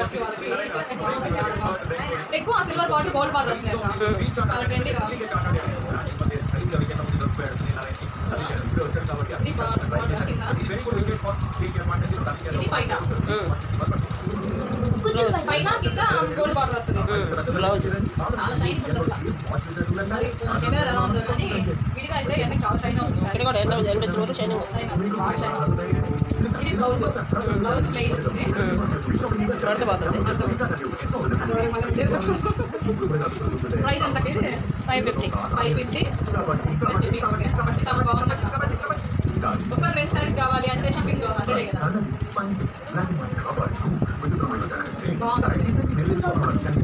కి వాళ్ళకి ఇచ్చేస్తే బాగుంటుంది చాలా బాగుంటుంది ఎక్కువ సిల్వర్ బార్డర్ గోల్డ్ బార్డర్ వస్తున్నాయి అక్క. చాలా ట్రెండీగా ఇది బాగుంటుంది బాగుంటుంది కింద. ఇది పైన పైన కింద గోల్డ్ బార్డర్ వస్తుంది బ్లౌజ్ చాలా షైన్ ఉంది అసలు మరి కెమెరా ఎలా ఉందో కానీ విడిగా అయితే ఎండ చాలా షైన్ అవుతుంది ఇక్కడ కూడా ఎండ ఎండ వచ్చిన వరకు షైనింగ్ వస్తుంది షైన్ వస్తుంది బాగా షైన్ వస్తుంది ఇది బ్లౌజ్ బ్లౌజ్ ప్లెయిన్ వస్తుంది పడితే పోతుంది ప్రైస్ ఎంత ఇది ఫైవ్ ఫిఫ్టీ ఫైవ్ ఫిఫ్టీ చాలా బాగుంది అక్క. ఒక రెండు సారీస్ కావాలి అంటే షాపింగ్ హండ్రెడే కదా బాగుంది